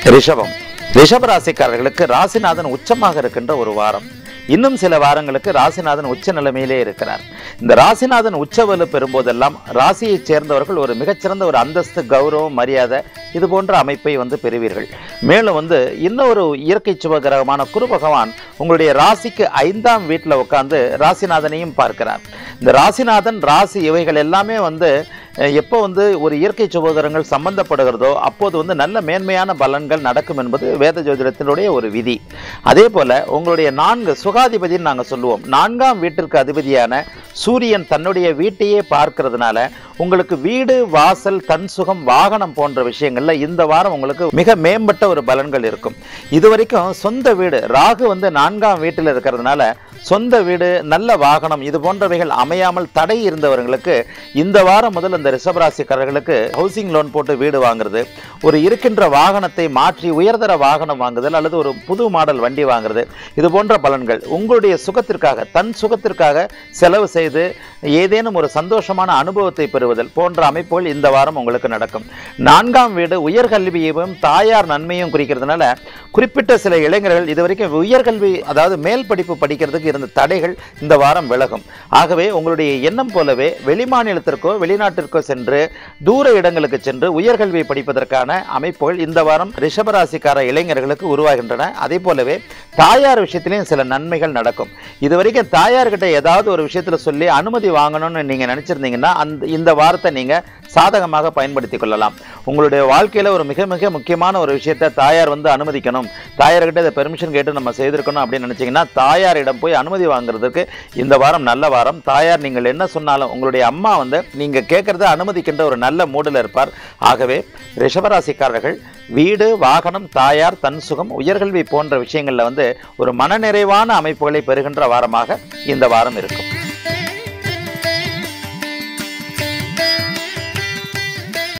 ரிஷபம் ரிஷப ராசிக்காரர்களுக்கு ராசிநாதன் உச்சமாக இருக்கின்ற ஒரு வாரம் இன்னும் சில வாரங்களுக்கு ராசிநாதன் உச்ச நிலைமையிலே இருக்கிறார் இந்த ராசிநாதன் உச்சவலு பெறும்போதெல்லாம் ராசியைச் சேர்ந்தவர்கள் ஒரு மிகச்சிறந்த ஒரு அந்தஸ்து கௌரவம் மரியாதை இது போன்ற அமைப்பை வந்து பெறுவீர்கள் மேலும் வந்து இன்னொரு இயற்கை சுபகிரகமான குரு பகவான் உங்களுடைய ராசிக்கு ஐந்தாம் வீட்டில் உட்கார்ந்து ராசிநாதனையும் பார்க்கிறார் இந்த ராசிநாதன் ராசி இவைகள் எல்லாமே வந்து அஹ், எப்போ வந்து ஒரு இயற்கை சுபகரங்கள் சம்பந்தப்படுகிறதோ அப்போது வந்து நல்ல மேன்மையான பலன்கள் நடக்கும் என்பது வேத ஜோதிடத்தினுடைய ஒரு விதி அதே போல உங்களுடைய நான்கு சுகாதிபதின்னு நாங்கள் சொல்லுவோம் நான்காம் வீட்டிற்கு அதிபதியான சூரியன் தன்னுடைய வீட்டையே பார்க்கிறதுனால உங்களுக்கு வீடு வாசல் தன் சுகம் வாகனம் போன்ற விஷயங்கள்ல இந்த வாரம் உங்களுக்கு மிக மேம்பட்ட ஒரு பலன்கள் இருக்கும் இதுவரைக்கும் சொந்த வீடு ராகு வந்து நான்காம் வீட்டில் இருக்கிறதுனால சொந்த வீடு நல்ல வாகனம் இது போன்றவைகள் அமையாமல் தடை இருந்தவர்களுக்கு இந்த வாரம் முதல் இந்த ரிஷபராசிக்காரர்களுக்கு ஹவுசிங் லோன் போட்டு வீடு வாங்குறது ஒரு இருக்கின்ற வாகனத்தை மாற்றி உயர்தர வாகனம் வாங்குதல் அல்லது ஒரு புது மாடல் வண்டி வாங்குறது இது போன்ற பலன்கள் உங்களுடைய சுகத்திற்காக தன் சுகத்திற்காக செலவு செய்து ஏதேனும் ஒரு சந்தோஷமான அனுபவத்தை பெறுவதல் போன்ற அமைப்புகள் இந்த வாரம் உங்களுக்கு நடக்கும் நான்காம் வீடு உயர்கல்வியையும் தாயார் நன்மையும் குறிக்கிறதுனால குறிப்பிட்ட சில இளைஞர்கள் இதுவரைக்கும் உயர்கல்வி அதாவது மேல் படிப்பு படிக்கிறதுக்கு இருந்த தடைகள் இந்த வாரம் விலகும் ஆகவே உங்களுடைய எண்ணம் போலவே வெளிமாநிலத்திற்கோ வெளிநாட்டிற்கோ சென்று தூர இடங்களுக்கு சென்று உயர்கல்வி படிப்பதற்கான அமைப்புகள் இந்த வாரம் ரிஷபராசிக்கார இளைஞர்களுக்கு உருவாகின்றன அதே போலவே தாயார் விஷயத்திலையும் சில நன்மைகள் நடக்கும் இதுவரைக்கும் தாயார்கிட்ட ஏதாவது ஒரு விஷயத்துல சொல்லி அனுமதி வாங்கணும்னு நீங்க நினைச்சிருந்தீங்கன்னா அந்த இந்த வாரத்தை நீங்க சாதகமாக பயன்படுத்திக் கொள்ளலாம் உங்களுடைய வாழ்க்கையில ஒரு மிக மிக முக்கியமான ஒரு விஷயத்தை தாயார் வந்து அனுமதிக்கணும் தாயார்கிட்ட இதை பெர்மிஷன் கேட்டு நம்ம செய்திருக்கணும் அப்படின்னு நினைச்சீங்கன்னா தாயாரிடம் போய் அனுமதி வாங்குறதுக்கு இந்த வாரம் நல்ல வாரம் தாயார் நீங்கள் என்ன சொன்னாலும் உங்களுடைய அம்மா வந்து நீங்க கேட்கறத அனுமதிக்கின்ற ஒரு நல்ல மூடில் இருப்பார் ஆகவே ரிஷபராசிக்காரர்கள் வீடு வாகனம் தாயார் தன் சுகம் உயர்கல்வி போன்ற விஷயங்கள்ல வந்து ஒரு மனநிறைவான அமைப்புகளை பெறுகின்ற வாரமாக இந்த வாரம் இருக்கும்